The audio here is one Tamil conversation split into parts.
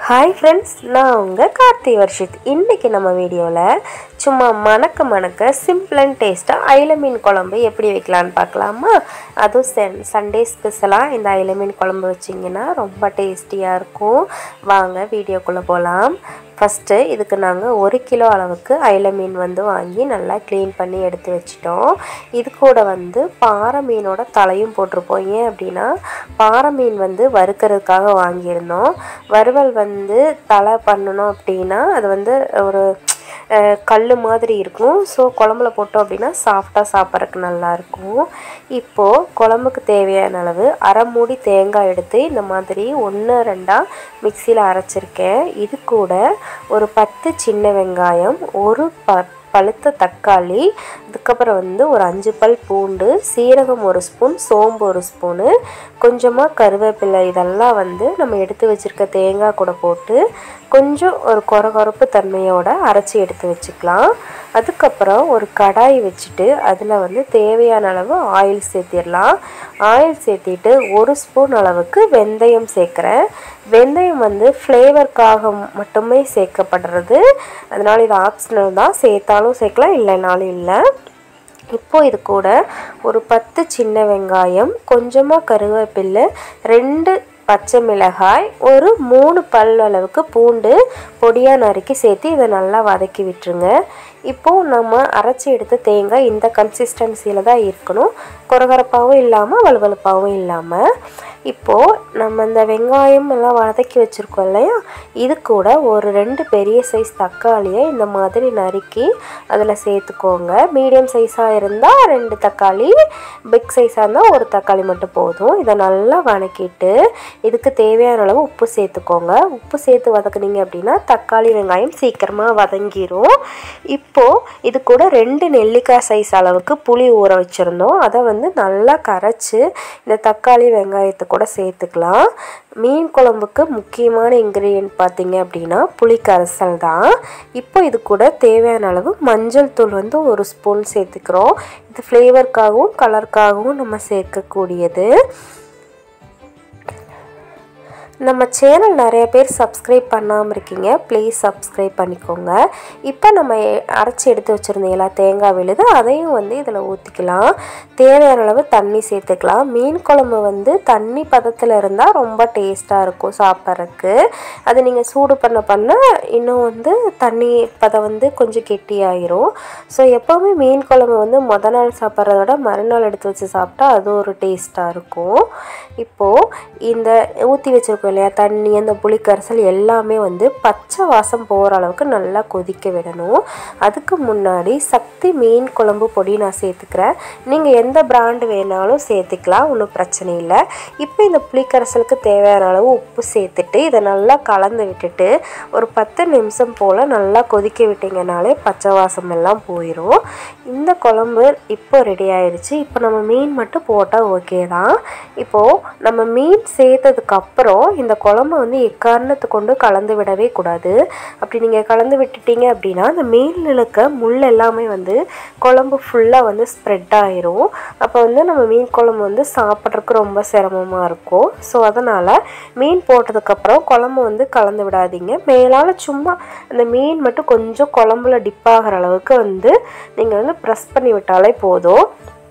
ஹாய் ஃப்ரெண்ட்ஸ் நான் உங்கள் கார்த்தி வர்ஷித் இன்றைக்கி நம்ம வீடியோவில் சும்மா மணக்க மணக்க சிம்பிள் அண்ட் டேஸ்ட்டாக அயில மீன் குழம்பு எப்படி வைக்கலான்னு பார்க்கலாமா அதுவும் சன் சண்டே ஸ்பெஷலாக இந்த அயில மீன் குழம்பு வச்சிங்கன்னா ரொம்ப டேஸ்டியாக இருக்கும் வாங்க வீடியோக்குள்ளே போகலாம் ஃபஸ்ட்டு இதுக்கு நாங்கள் ஒரு கிலோ அளவுக்கு அயில மீன் வந்து வாங்கி நல்லா க்ளீன் பண்ணி எடுத்து வச்சிட்டோம் இது கூட வந்து பாறை மீனோட தலையும் போட்டிருப்போம் ஏன் அப்படின்னா பாறை மீன் வந்து வறுக்கிறதுக்காக வாங்கியிருந்தோம் வறுவல் வந்து தலை பண்ணணும் அப்படின்னா அது வந்து ஒரு கல் மாதிரி இருக்கும் ஸோ குழம்புல போட்டோம் அப்படின்னா சாஃப்டாக சாப்பிட்றதுக்கு நல்லாயிருக்கும் இப்போது குழம்புக்கு தேவையான அளவு அரை மூடி தேங்காய் எடுத்து இந்த மாதிரி ஒன்று ரெண்டாக மிக்சியில் அரைச்சிருக்கேன் இது கூட ஒரு பத்து சின்ன வெங்காயம் ஒரு ப பழுத்த தக்காளி அதுக்கப்புறம் வந்து ஒரு அஞ்சு பல் பூண்டு சீரகம் ஒரு ஸ்பூன் சோம்பு ஒரு ஸ்பூனு கொஞ்சமாக கருவேப்பிலை இதெல்லாம் வந்து நம்ம எடுத்து வச்சுருக்க தேங்காய் கூட போட்டு கொஞ்சம் ஒரு கொரகொரப்பு தன்மையோடு அரைச்சி எடுத்து வச்சுக்கலாம் அதுக்கப்புறம் ஒரு கடாய் வச்சுட்டு அதில் வந்து தேவையான அளவு ஆயில் சேர்த்திடலாம் ஆயில் சேர்த்திட்டு ஒரு ஸ்பூன் அளவுக்கு வெந்தயம் சேர்க்குறேன் வெந்தயம் வந்து ஃப்ளேவருக்காக மட்டுமே சேர்க்கப்படுறது அதனால் இது ஆப்ஷனல் தான் சேர்த்தாலும் சேர்க்கலாம் இல்லைனாலும் இல்லை இப்போ இது கூட ஒரு பத்து சின்ன வெங்காயம் கொஞ்சமாக கருவேப்பில்லை ரெண்டு பச்சை மிளகாய் ஒரு மூணு பல் அளவுக்கு பூண்டு பொடியாக நறுக்கி சேர்த்து இதை நல்லா வதக்கி விட்டுருங்க இப்போது நம்ம அரைச்சி எடுத்த தேங்காய் இந்த கன்சிஸ்டன்சியில் தான் இருக்கணும் கொரகரப்பாகவும் இல்லாமல் வலுவலுப்பாகவும் இல்லாமல் இப்போது நம்ம இந்த வெங்காயம் எல்லாம் வதக்கி வச்சுருக்கோம் இல்லையா இது கூட ஒரு ரெண்டு பெரிய சைஸ் தக்காளியை இந்த மாதிரி நறுக்கி அதில் சேர்த்துக்கோங்க மீடியம் சைஸாக இருந்தால் ரெண்டு தக்காளி பிக் சைஸாக இருந்தால் ஒரு தக்காளி மட்டும் போதும் இதை நல்லா வதக்கிட்டு இதுக்கு தேவையான அளவு உப்பு சேர்த்துக்கோங்க உப்பு சேர்த்து வதக்குனீங்க அப்படின்னா தக்காளி வெங்காயம் சீக்கிரமாக வதங்கிரும் இப்போது இது கூட ரெண்டு நெல்லிக்காய் சைஸ் அளவுக்கு புளி ஊற வச்சுருந்தோம் அதை வந்து நல்லா கரைச்சி இந்த தக்காளி வெங்காயத்தை கூட சேர்த்துக்கலாம் மீன் குழம்புக்கு முக்கியமான இன்க்ரீடியன்ட் பார்த்தீங்க அப்படின்னா புளி கரைசல் தான் இப்போ இது கூட தேவையான அளவு மஞ்சள் தூள் வந்து ஒரு ஸ்பூன் சேர்த்துக்கிறோம் இது ஃப்ளேவருக்காகவும் கலருக்காகவும் நம்ம சேர்க்கக்கூடியது நம்ம சேனல் நிறைய பேர் சப்ஸ்கிரைப் பண்ணாமல் இருக்கீங்க ப்ளீஸ் சப்ஸ்கிரைப் பண்ணிக்கோங்க இப்போ நம்ம அரைச்சி எடுத்து வச்சுருந்த எல்லா தேங்காய் விழுது அதையும் வந்து இதில் ஊற்றிக்கலாம் தேவையான அளவு தண்ணி சேர்த்துக்கலாம் மீன் குழம்பு வந்து தண்ணி பதத்தில் இருந்தால் ரொம்ப டேஸ்ட்டாக இருக்கும் சாப்பிட்றதுக்கு அது நீங்கள் சூடு பண்ண பண்ண இன்னும் வந்து தண்ணி பதம் வந்து கொஞ்சம் கெட்டியாயிரும் ஸோ எப்போவுமே மீன் குழம்பு வந்து மொதல் நாள் சாப்பிட்றத விட மறுநாள் எடுத்து வச்சு சாப்பிட்டா அது ஒரு டேஸ்ட்டாக இருக்கும் இப்போது இந்த ஊற்றி வச்சுருக்கோம் இல்லையா தண்ணி அந்த புளிக்கரைசல் எல்லாமே வந்து பச்சை வாசம் போகிற அளவுக்கு நல்லா கொதிக்க விடணும் அதுக்கு முன்னாடி சக்தி மீன் குழம்பு பொடி நான் சேர்த்துக்கிறேன் நீங்கள் எந்த பிராண்டு வேணாலும் சேர்த்துக்கலாம் ஒன்றும் பிரச்சனை இல்லை இப்போ இந்த புளிக்கரைசலுக்கு தேவையான அளவு உப்பு சேர்த்துட்டு இதை நல்லா கலந்து விட்டுட்டு ஒரு பத்து நிமிஷம் போல் நல்லா கொதிக்க விட்டிங்கனாலே பச்சை வாசம் எல்லாம் போயிடும் இந்த குழம்பு இப்போ ரெடி ஆயிடுச்சு இப்போ நம்ம மீன் மட்டும் போட்டால் ஓகே தான் இப்போது நம்ம மீன் சேர்த்ததுக்கப்புறம் இந்த குழம்பு வந்து எக்காரணத்தை கொண்டு கலந்து விடவே கூடாது அப்படி நீங்கள் கலந்து விட்டுட்டீங்க அப்படின்னா அந்த மீனில் இருக்க முள் எல்லாமே வந்து குழம்பு ஃபுல்லாக வந்து ஸ்ப்ரெட் ஆயிரும் அப்போ வந்து நம்ம மீன் குழம்பு வந்து சாப்பிட்றதுக்கு ரொம்ப சிரமமாக இருக்கும் ஸோ அதனால் மீன் போட்டதுக்கப்புறம் குழம்பு வந்து கலந்து விடாதீங்க மேலால் சும்மா அந்த மீன் மட்டும் கொஞ்சம் குழம்புல டிப் ஆகிற அளவுக்கு வந்து நீங்கள் வந்து ப்ரெஸ் பண்ணி விட்டாலே போதும்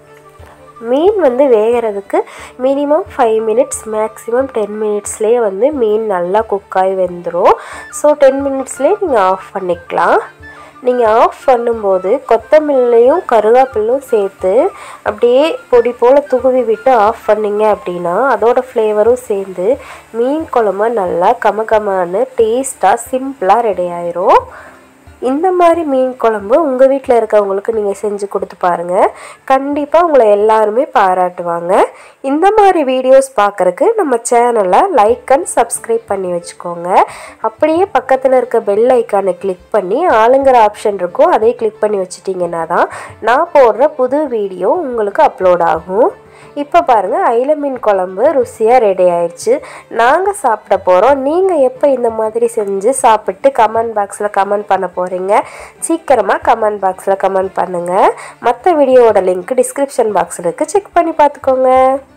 மீன் வந்து வேகிறதுக்கு minimum five minutes maximum ten மினிட்ஸ்லேயே வந்து மீன் நல்லா குக்காகி வெந்துடும் ஸோ டென் மினிட்ஸ்லேயே நீங்கள் ஆஃப் பண்ணிக்கலாம் நீங்கள் ஆஃப் பண்ணும்போது கொத்தமல்லியும் கருவேப்பிலையும் சேர்த்து அப்படியே பொடி போல் தூவி விட்டு ஆஃப் பண்ணிங்க அப்படின்னா அதோட ஃப்ளேவரும் சேர்ந்து மீன் குழம்பு நல்லா கமகமான டேஸ்ட்டாக சிம்பிளாக ரெடி ஆயிரும் இந்த மாதிரி மீன் குழம்பு உங்கள் வீட்டில் இருக்கவங்களுக்கு நீங்கள் செஞ்சு கொடுத்து பாருங்கள் கண்டிப்பாக உங்களை எல்லாருமே பாராட்டுவாங்க இந்த மாதிரி வீடியோஸ் பார்க்குறக்கு நம்ம சேனலை லைக் அண்ட் சப்ஸ்கிரைப் பண்ணி வச்சுக்கோங்க அப்படியே பக்கத்தில் இருக்க பெல் ஐக்கானை கிளிக் பண்ணி ஆளுங்கிற ஆப்ஷன் இருக்கும் அதை கிளிக் பண்ணி வச்சிட்டிங்கன்னா தான் நான் போடுற புது வீடியோ உங்களுக்கு அப்லோட் ஆகும் இப்போ பாருங்கள் அயில மீன் குழம்பு ருசியாக ரெடி ஆயிடுச்சு நாங்கள் சாப்பிட போகிறோம் நீங்கள் எப்போ இந்த மாதிரி செஞ்சு சாப்பிட்டு கமெண்ட் பாக்ஸில் கமெண்ட் பண்ண போகிறீங்க சீக்கிரமாக கமெண்ட் பாக்ஸில் கமெண்ட் பண்ணுங்கள் மற்ற வீடியோவோட லிங்க் டிஸ்கிரிப்ஷன் பாக்ஸில் இருக்குது செக் பண்ணி பார்த்துக்கோங்க